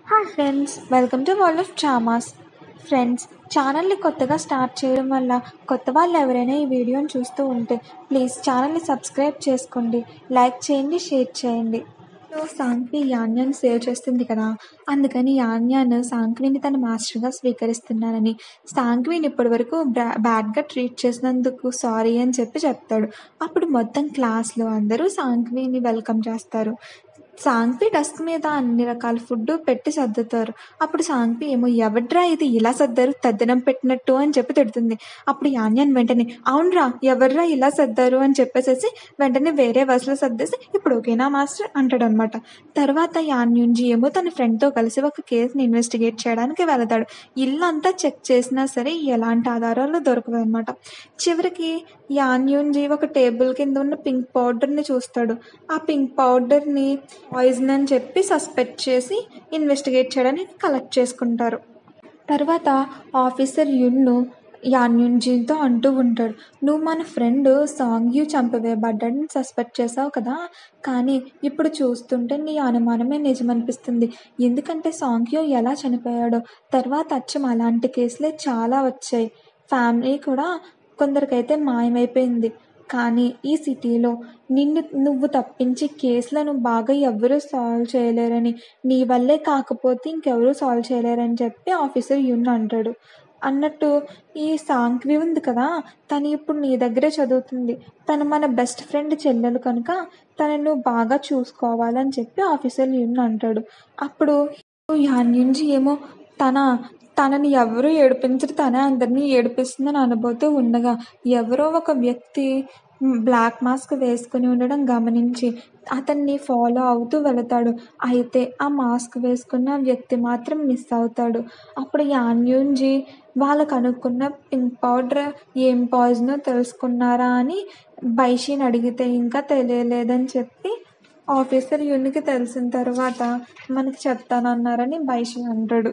hi friends welcome to world of dramas friends ఛానల్ని కొత్తగా start చేయడం వల్ల కొత్త వాళ్ళు ఎవరైనా ఈ వీడియోని చూస్తూ ఉంటే ప్లీజ్ ఛానల్ని సబ్స్క్రైబ్ చేసుకోండి లైక్ చేయండి షేర్ చేయండి సో సాంక్వి యాన్యాన్ని సేవ్ చేస్తుంది కదా అందుకని యాన్యాన్ సాంక్విని తన మాస్టర్గా స్వీకరిస్తున్నానని సాంక్విని ఇప్పటి వరకు బ్రా బ్యాడ్గా ట్రీట్ చేసినందుకు సారీ అని చెప్పి చెప్తాడు అప్పుడు మొత్తం క్లాస్లో అందరూ సాంక్విని వెల్కమ్ చేస్తారు సాంగ్పి డస్క్ మీద అన్ని రకాల ఫుడ్ పెట్టి సర్దుతారు అప్పుడు సాంగ్పి ఏమో ఎవడ్రా ఇది ఇలా సర్దారు తద్దనం పెట్టినట్టు అని చెప్పి తిడుతుంది అప్పుడు యాన్యాన్ వెంటనే అవునరా ఎవర్రా ఇలా సర్దారు అని చెప్పేసేసి వెంటనే వేరే బస్సులో సర్దేసి ఇప్పుడు ఓకేనా మాస్టర్ అంటాడు అనమాట తర్వాత యాన్యుంజి ఏమో తన ఫ్రెండ్తో కలిసి ఒక కేసుని ఇన్వెస్టిగేట్ చేయడానికి వెళతాడు ఇల్లంతా చెక్ చేసినా సరే ఎలాంటి ఆధారాలు దొరకవు అనమాట చివరికి యాన్యుంజి ఒక టేబుల్ కింద ఉన్న పింక్ పౌడర్ని చూస్తాడు ఆ పింక్ పౌడర్ని పాయిజన్ అని చెప్పి సస్పెక్ట్ చేసి ఇన్వెస్టిగేట్ చేయడానికి కలెక్ట్ చేసుకుంటారు తర్వాత ఆఫీసర్ యున్ను యాన్యున్జీతో అంటూ ఉంటాడు నువ్వు మన ఫ్రెండ్ సాంగ్ యూ చంపవేయబడ్డాడని సస్పెక్ట్ చేసావు కదా కానీ ఇప్పుడు చూస్తుంటే నీ అనుమానమే నిజమనిపిస్తుంది ఎందుకంటే సాంగ్ యూ ఎలా చనిపోయాడో తర్వాత అచ్చం అలాంటి కేసులే చాలా వచ్చాయి ఫ్యామిలీ కూడా కొందరికైతే మాయమైపోయింది కానీ ఈ సిటీలో నిన్ను నువ్వు తప్పించి కేసులను బాగా ఎవరూ సాల్వ్ చేయలేరని నీ వల్లే కాకపోతే ఇంకెవరూ సాల్వ్ చేయలేరని చెప్పి ఆఫీసర్ యున్ అంటాడు అన్నట్టు ఈ సాంక్వి ఉంది కదా తను ఇప్పుడు నీ దగ్గరే చదువుతుంది తను మన బెస్ట్ ఫ్రెండ్ చెల్లెలు కనుక తనను బాగా చూసుకోవాలని చెప్పి ఆఫీసర్ యున్ అంటాడు అప్పుడు యాన్యుంజి ఏమో తన తనని ఎవరు ఏడిపించరు తనే అందరినీ ఏడిపిస్తుందని అనుభూతూ ఉండగా ఎవరో ఒక వ్యక్తి బ్లాక్ మాస్క్ వేసుకుని ఉండడం గమనించి అతన్ని ఫాలో అవుతూ వెళతాడు అయితే ఆ మాస్క్ వేసుకున్న వ్యక్తి మాత్రం మిస్ అవుతాడు అప్పుడు యాన్యూన్జీ వాళ్ళకు అనుకున్న పింక్ పౌడర్ ఏం పాయిజనో తెలుసుకున్నారా అని బైషిని అడిగితే ఇంకా తెలియలేదని చెప్పి ఆఫీసర్ యూనికి తెలిసిన తర్వాత మనకి చెప్తానన్నారని బైషి అంటాడు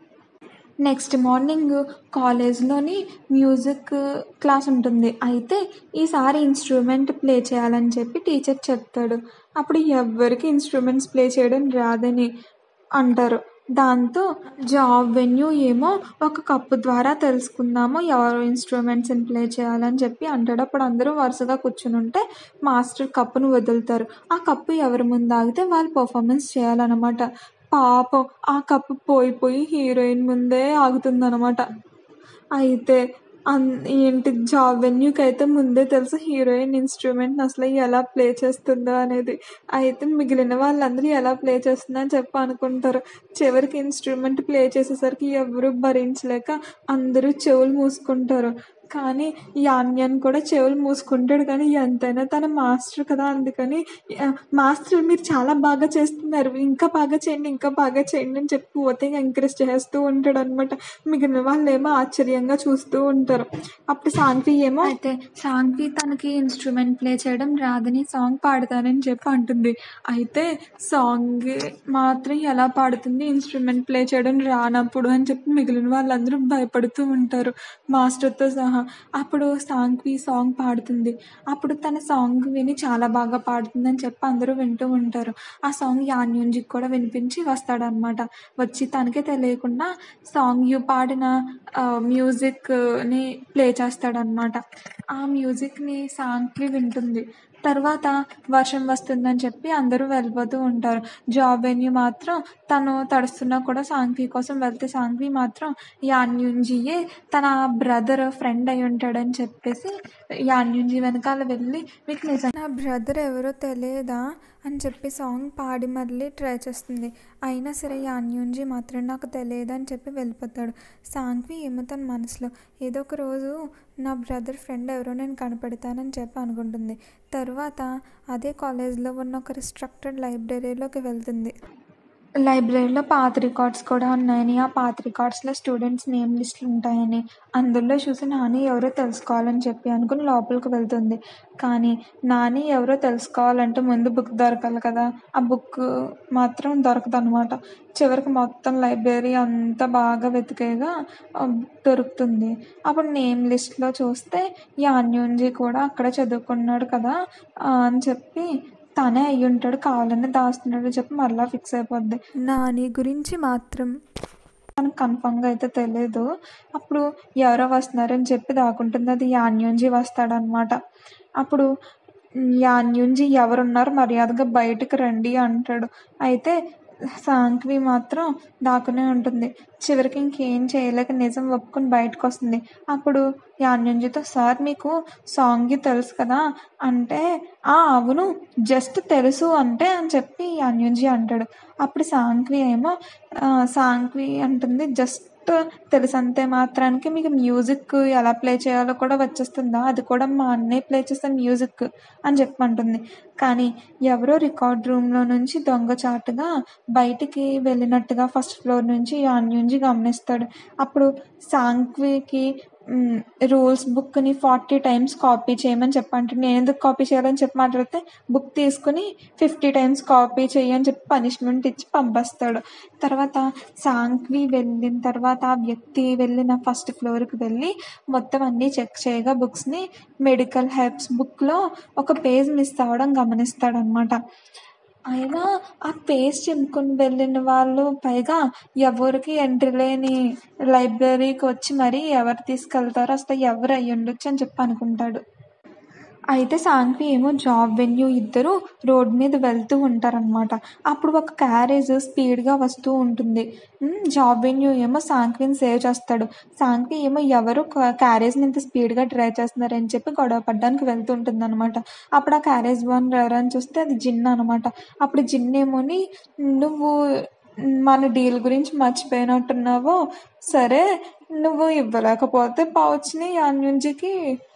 నెక్స్ట్ మార్నింగ్ కాలేజ్లోని మ్యూజిక్ క్లాస్ ఉంటుంది అయితే ఈసారి ఇన్స్ట్రుమెంట్ ప్లే చేయాలని చెప్పి టీచర్ చెప్తాడు అప్పుడు ఎవ్వరికి ఇన్స్ట్రుమెంట్స్ ప్లే చేయడం రాదని అంటారు దాంతో జాబ్ వెన్యూ ఏమో ఒక కప్పు ద్వారా తెలుసుకుందాము ఎవరు ఇన్స్ట్రుమెంట్స్ని ప్లే చేయాలని చెప్పి అంటాడు అప్పుడు అందరూ వరుసగా కూర్చుని ఉంటే మాస్టర్ కప్పును వదులుతారు ఆ కప్పు ఎవరి ముందు ఆగితే వాళ్ళు పర్ఫార్మెన్స్ చేయాలన్నమాట పాపం ఆ కప్పు పోయి పోయి హీరోయిన్ ముందే ఆగుతుందన్నమాట అయితే అన్ ఏంటి జాబ్ వెన్యూకి అయితే ముందే తెలుసు హీరోయిన్ ఇన్స్ట్రుమెంట్ అసలు ఎలా ప్లే చేస్తుందో అనేది అయితే మిగిలిన వాళ్ళందరూ ఎలా ప్లే చేస్తుందో అని చెప్పి అనుకుంటారు చివరికి ఇన్స్ట్రుమెంట్ ప్లే చేసేసరికి ఎవరు భరించలేక అందరూ చెవులు మూసుకుంటారు కానీ యాన్యన్ కూడా చెవులు మూసుకుంటాడు కానీ ఎంతైనా తన మాస్టర్ కదా అందుకని మాస్టర్ మీరు చాలా బాగా చేస్తున్నారు ఇంకా బాగా చేయండి ఇంకా బాగా చేయండి అని చెప్పి పోతే ఎంకరేజ్ చేస్తూ ఉంటాడు అనమాట మిగిలిన వాళ్ళు ఏమో ఆశ్చర్యంగా చూస్తూ ఉంటారు అప్పుడు సాంగ్వి ఏమో అయితే సాంగ్వి తనకి ఇన్స్ట్రుమెంట్ ప్లే చేయడం రాదని సాంగ్ పాడతానని చెప్పి అంటుంది అయితే సాంగ్ మాత్రం ఎలా పాడుతుంది ఇన్స్ట్రుమెంట్ ప్లే చేయడం రానప్పుడు అని చెప్పి మిగిలిన వాళ్ళందరూ భయపడుతూ ఉంటారు మాస్టర్తో సహా అప్పుడు సాంగ్వి సాంగ్ పాడుతుంది అప్పుడు తన సాంగ్ విని చాలా బాగా పాడుతుందని చెప్పి అందరూ వింటూ ఉంటారు ఆ సాంగ్ యాన్యూన్జికి కూడా వినిపించి వస్తాడనమాట వచ్చి తనకే తెలియకుండా సాంగ్ యూ పాడిన మ్యూజిక్ని ప్లే చేస్తాడనమాట ఆ మ్యూజిక్ని సాంగ్వి వింటుంది తర్వాత వర్షం వస్తుందని చెప్పి అందరూ వెళ్ళిపోతూ ఉంటారు జాబ్ వెన్యూ మాత్రం తను తడుస్తున్నా కూడా సాంగ్వి కోసం వెళ్తే సాంగ్వి మాత్రం యాన్యుంజియే తన బ్రదర్ ఫ్రెండ్ అయి ఉంటాడని చెప్పేసి యాన్యుంజి వెనకాల వెళ్ళి మీకు నిజం నా బ్రదర్ ఎవరో తెలియదా అని చెప్పి సాంగ్ పాడి మళ్ళీ ట్రై చేస్తుంది అయినా సరే యాన్యుంజి మాత్రం నాకు తెలియదు అని చెప్పి వెళ్ళిపోతాడు సాంగ్వి ఏమో తన మనసులో ఏదో ఒక రోజు నా బ్రదర్ ఫ్రెండ్ ఎవరో నేను కనపడతానని చెప్పి అనుకుంటుంది తర్వాత అదే కాలేజ్లో ఉన్న ఒక రిస్ట్రక్టెడ్ లైబ్రరీలోకి వెళ్తుంది లైబ్రరీలో పాత రికార్డ్స్ కూడా ఉన్నాయని ఆ పాత రికార్డ్స్లో స్టూడెంట్స్ నేమ్ లిస్టులు ఉంటాయని అందులో చూసి నాని ఎవరో తెలుసుకోవాలని చెప్పి అనుకుని లోపలికి వెళ్తుంది కానీ నాని ఎవరో తెలుసుకోవాలంటే ముందు బుక్ దొరకాలి కదా ఆ బుక్ మాత్రం దొరకదు అనమాట చివరికి మొత్తం లైబ్రరీ అంతా బాగా వెతికేగా దొరుకుతుంది అప్పుడు నేమ్ లిస్ట్లో చూస్తే యాన్యూన్జీ కూడా అక్కడ చదువుకున్నాడు కదా అని చెప్పి తనే అయ్యి ఉంటాడు కావాలని దాస్తున్నాడు అని చెప్పి మరలా ఫిక్స్ అయిపోద్ది నాని గురించి మాత్రం మనకు కన్ఫామ్గా అయితే తెలియదు అప్పుడు ఎవరో వస్తున్నారని చెప్పి దాక్కుంటుంది అది యాన్యుంజి వస్తాడనమాట అప్పుడు యాన్యుంజి ఎవరున్నారు మర్యాదగా బయటకు రండి అంటాడు అయితే సాంక్వి మాత్రం దాక్కునే ఉంటుంది చివరికి ఇంకేం చేయలేక నిజం ఒప్పుకొని బయటకు వస్తుంది అప్పుడు యాన్యుంజితో సార్ మీకు సాంగ్ తెలుసు కదా అంటే ఆ అవును జస్ట్ తెలుసు అంటే అని చెప్పి యాన్యుంజి అంటాడు అప్పుడు సాంక్వి ఏమో ఆ, సాంక్వి అంటుంది జస్ట్ తెలుసు అంతే మాత్రానికి మీకు మ్యూజిక్ ఎలా ప్లే చేయాలో కూడా వచ్చేస్తుందా అది కూడా మా అన్నయ్య ప్లే చేస్తే మ్యూజిక్ అని చెప్పమంటుంది కానీ ఎవరో రికార్డ్ రూమ్లో నుంచి దొంగచాటుగా బయటికి వెళ్ళినట్టుగా ఫస్ట్ ఫ్లోర్ నుంచి యాన్యుంజి గమనిస్తాడు అప్పుడు సాంక్వికి రూల్స్ బుక్ని ఫార్టీ టైమ్స్ కాపీ చేయమని చెప్పంటాడు నేను ఎందుకు కాపీ చేయాలని చెప్పి మాట్లాడితే బుక్ తీసుకుని ఫిఫ్టీ టైమ్స్ కాపీ చేయని చెప్పి పనిష్మెంట్ ఇచ్చి పంపిస్తాడు తర్వాత సాంక్వి వెళ్ళిన తర్వాత ఆ వ్యక్తి వెళ్ళిన ఫస్ట్ ఫ్లోర్కి వెళ్ళి మొత్తం అన్నీ చెక్ చేయగా బుక్స్ని మెడికల్ హెల్ప్స్ బుక్లో ఒక పేజ్ మిస్ అవ్వడం గమనిస్తాడనమాట అయినా ఆ పేజ్ చింపుకొని వెళ్ళిన వాళ్ళు పైగా ఎవరికి ఎంట్రీ లేని లైబ్రరీకి వచ్చి మరి ఎవరు తీసుకెళ్తారో అసలు ఎవరు అయ్యి ఉండొచ్చు అని చెప్పి అనుకుంటాడు అయితే సాంక్వి ఏమో జాబ్ వెన్యూ ఇద్దరు రోడ్ మీద వెళ్తూ ఉంటారనమాట అప్పుడు ఒక క్యారేజ్ స్పీడ్గా వస్తూ ఉంటుంది ఉమ్, జాబ్ వెన్యూ ఏమో సాంక్విని సేవ్ చేస్తాడు సాంక్వి ఏమో ఎవరు క్యారేజ్ని ఇంత స్పీడ్గా డ్రైవ్ చేస్తున్నారని చెప్పి గొడవ పడ్డానికి వెళ్తూ ఉంటుంది అనమాట అప్పుడు ఆ క్యారేజ్ వన్ ఎవరని చూస్తే అది జిన్ అనమాట అప్పుడు జిన్ ఏమోని నువ్వు మన డీల్ గురించి మర్చిపోయినట్టున్నావు సరే నువ్వు ఇవ్వలేకపోతే పౌచ్ని యాన్యుంజికి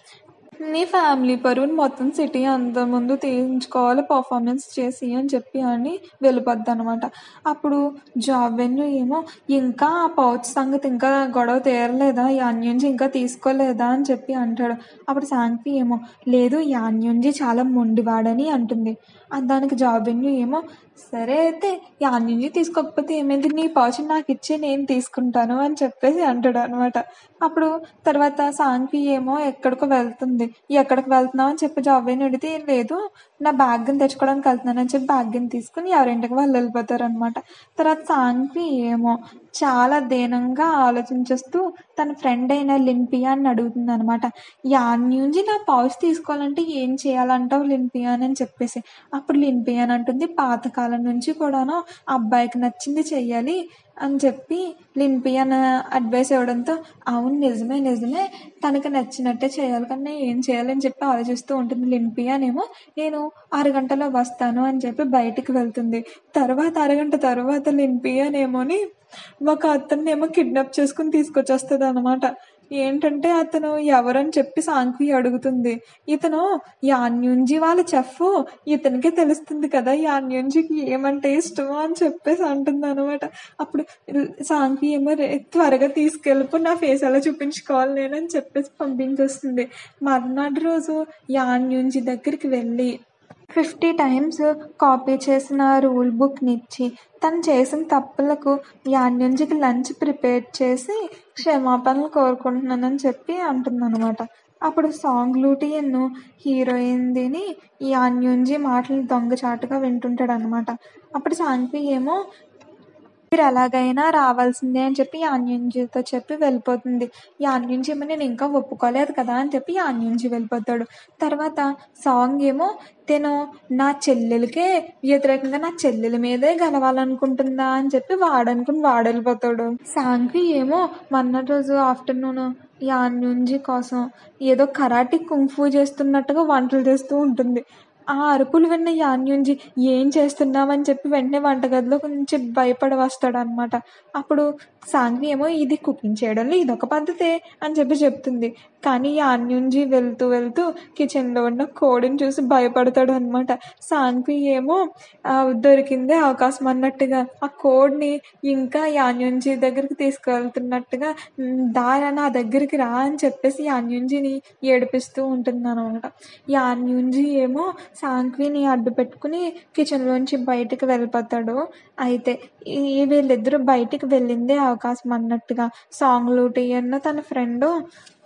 నీ ఫ్యామిలీ పరువుని మొత్తం సిటీ అంత ముందు తీయించుకోవాలి పర్ఫార్మెన్స్ చేసి అని చెప్పి అని వెళ్ళిపోద్ది అనమాట అప్పుడు జాబ్ వెన్యూ ఏమో ఇంకా ఆ పౌచ్ సంగతి ఇంకా గొడవ తీరలేదా యాన్యుంజి ఇంకా తీసుకోలేదా అని చెప్పి అంటాడు అప్పుడు శాంతి ఏమో లేదు యాన్యుంజి చాలా మొండివాడని అంటుంది ఆ దానికి జాబ్ వెన్యూ ఏమో సరే అయితే యాన్యుంజి తీసుకోకపోతే ఏమైంది నీ పౌచ్ నాకు ఇచ్చి నేను తీసుకుంటాను అని చెప్పేసి అంటాడు అనమాట అప్పుడు తర్వాత సాంక్వి ఏమో ఎక్కడికో వెళ్తుంది ఎక్కడికి వెళ్తున్నావు అని చెప్పి జాబ్ అయిన అడిగితే "ఏం లేదు నా బ్యాగ్ని తెచ్చుకోవడానికి వెళ్తున్నాను అని చెప్పి బ్యాగ్ని తీసుకుని ఎవరింటికి వాళ్ళు వెళ్ళిపోతారు అనమాట తర్వాత సాంక్వి ఏమో చాలా దీనంగా ఆలోచించేస్తూ తన ఫ్రెండ్ అయిన లిన్పియాని అడుగుతుంది అనమాట యాన్ నుంచి నా పౌచ్ తీసుకోవాలంటే ఏం చేయాలంటావు లిన్పియాన్ అని చెప్పేసి అప్పుడు లిన్పియాన్ అంటుంది పాతకాలం నుంచి కూడాను అబ్బాయికి నచ్చింది చెయ్యాలి అని చెప్పి లిన్పియాన్ అడ్వైస్ ఇవ్వడంతో అవును నిజమే నిజమే తనకు నచ్చినట్టే చేయాలి కానీ ఏం చేయాలని చెప్పి ఆలోచిస్తూ ఉంటుంది లిన్పియాన్ ఏమో నేను అరగంటలో వస్తాను అని చెప్పి బయటికి వెళ్తుంది తర్వాత అరగంట తర్వాత లిన్పియాన్ ఏమోని ఒక అతన్ని ఏమో కిడ్నాప్ చేసుకుని తీసుకొచ్చేస్తుంది అనమాట ఏంటంటే అతను ఎవరని చెప్పి సాంక్వి అడుగుతుంది ఇతను యాన్యుంజి వాళ్ళ చెఫ్ ఇతనికే తెలుస్తుంది కదా యాన్యుంజికి ఏమంటే ఇష్టమో అని చెప్పేసి అంటుంది అనమాట అప్పుడు సాంక్వి ఏమో "రే, త్వరగా తీసుకెళ్ళిపో నా ఫేస్ ఎలా చూపించుకోవాలి నేను అని చెప్పేసి పంపించేస్తుంది మర్నాడు రోజు యాన్యుంజి దగ్గరికి వెళ్ళి ఫిఫ్టీ టైమ్స్ కాపీ చేసిన రూల్ బుక్ని ఇచ్చి తను చేసిన తప్పులకు యాన్యుంజికి లంచ్ ప్రిపేర్ చేసి క్షమాపణలు కోరుకుంటున్నానని చెప్పి అంటుందన్నమాట అప్పుడు సాంగ్ లూటియన్ హీరోయిన్ దిని ఈ యాన్యుంజి మాటలు దొంగచాటుగా వింటుంటాడు అనమాట అప్పుడు సాంగ్వి ఏమో మీరు ఎలాగైనా రావాల్సిందే అని చెప్పి యాన్యుంజితో చెప్పి వెళ్ళిపోతుంది యాన్యుంజి ఏమో నేను ఇంకా ఒప్పుకోలేదు కదా అని చెప్పి యాన్యుంజి వెళ్ళిపోతాడు తర్వాత సాంగ్ ఏమో తను నా చెల్లెలకే వ్యతిరేకంగా నా చెల్లెల మీదే గెలవాలనుకుంటుందా అని చెప్పి వాడనుకుని వాడెళ్ళిపోతాడు సాంగ్వి ఏమో మొన్న రోజు ఆఫ్టర్నూన్ యాన్యుంజి కోసం ఏదో కరాటీ కుంఫు చేస్తున్నట్టుగా వంటలు చేస్తూ ఉంటుంది ఆ అరుపులు విన్న యాన్యుంజి ఏం చేస్తున్నావని చెప్పి వెంటనే వంటగదిలో కొంచెం భయపడి వస్తాడు అనమాట అప్పుడు సాంగ్వి ఏమో ఇది కుకింగ్ చేయడంలో ఇదొక పద్ధతే అని చెప్పి చెప్తుంది కానీ యాన్యుంజి వెళ్తూ వెళ్తూ కిచెన్లో ఉన్న కోడిని చూసి భయపడతాడు అనమాట సాంగ్వి ఏమో "ఆ, దొరికిందే అవకాశం అన్నట్టుగా ఆ కోడ్ని ఇంకా యాన్యుంజి దగ్గరికి తీసుకెళ్తున్నట్టుగా "ఉమ్, దారా నా దగ్గరికి రా అని చెప్పేసి యాన్యుంజిని ఏడిపిస్తూ ఉంటుంది అనమాట యాన్యుంజి ఏమో సాంక్విని అడ్డు పెట్టుకుని కిచెన్లోంచి బయటికి వెళ్ళిపోతాడు అయితే ఈ వీళ్ళిద్దరూ బయటికి వెళ్ళిందే అవకాశం అన్నట్టుగా సాంగ్ లూటియన్ తన ఫ్రెండ్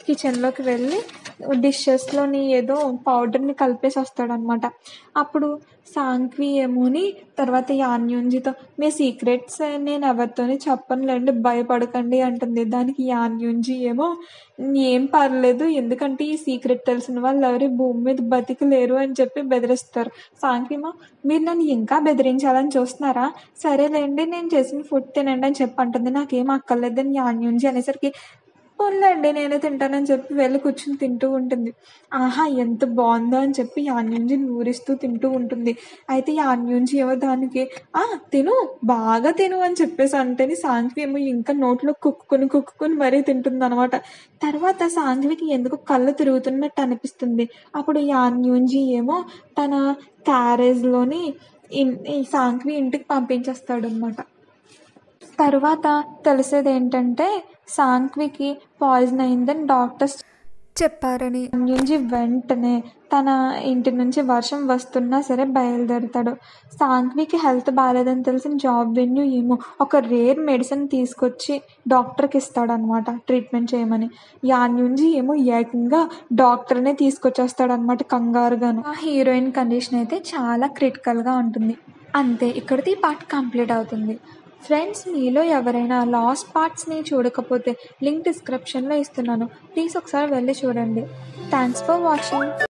కిచెన్లోకి వెళ్ళి డిషెస్లోని ఏదో పౌడర్ని కలిపేసి వస్తాడనమాట అప్పుడు సాంక్వి ఏమోని తర్వాత యాన్యుంజితో మీ సీక్రెట్స్ నేను ఎవరితోని చెప్పనులేండి భయపడకండి అంటుంది దానికి యాన్యుంజి ఏమో ఏం పర్లేదు ఎందుకంటే ఈ సీక్రెట్ తెలిసిన వాళ్ళు ఎవరు భూమి మీద బతికలేరు అని చెప్పి బెదిరిస్తారు సాంక్విమో మీరు నన్ను ఇంకా బెదిరించాలని చూస్తున్నారా సరేలేండి నేను చేసిన ఫుడ్ తినండి అని చెప్పి అంటుంది నాకేం అక్కర్లేదని యాన్యుంజి అనేసరికి పోన్లేండి నేనే తింటానని చెప్పి వెళ్ళి కూర్చుని తింటూ ఉంటుంది ఆహా ఎంత బాగుందో అని చెప్పి యాన్యుంజి నూరిస్తూ తింటూ ఉంటుంది అయితే యాన్యుంజి ఏమో దానికి ఆ తిను బాగా తిను అని చెప్పేసి అంటేని సాంఘ్వి ఏమో ఇంకా నోట్లో కుక్కుని కుక్కుని మరీ తింటుంది అనమాట తర్వాత సాంఘ్వికి ఎందుకు కళ్ళు తిరుగుతున్నట్టు అనిపిస్తుంది అప్పుడు యాన్యుంజి ఏమో తన క్యారేజ్లోని ఇన్- ఈ సాంఘ్వి ఇంటికి పంపించేస్తాడు అనమాట తర్వాత తెలిసేది ఏంటంటే సాంక్వికి పాయిజన్ అయిందని డాక్టర్స్ చెప్పారని నుంచి వెంటనే తన ఇంటి నుంచి వర్షం వస్తున్నా సరే బయలుదేరుతాడు సాంక్వికి హెల్త్ బాగాలేదని తెలిసిన జాబ్ వెన్యూ ఏమో ఒక రేర్ మెడిసిన్ తీసుకొచ్చి డాక్టర్కి ఇస్తాడనమాట ట్రీట్మెంట్ చేయమని యాన్యుంజి ఏమో ఏకంగా డాక్టర్నే తీసుకొచ్చేస్తాడనమాట కంగారుగాను ఆ హీరోయిన్ కండిషన్ అయితే చాలా క్రిటికల్గా ఉంటుంది అంతే ఇక్కడితో ఈ పార్ట్ కంప్లీట్ అవుతుంది ఫ్రెండ్స్ మీలో ఎవరైనా లాస్ట్ పార్ట్స్ని చూడకపోతే లింక్ డిస్క్రిప్షన్లో ఇస్తున్నాను ప్లీజ్ ఒకసారి వెళ్ళి చూడండి థ్యాంక్స్ ఫర్ వాచింగ్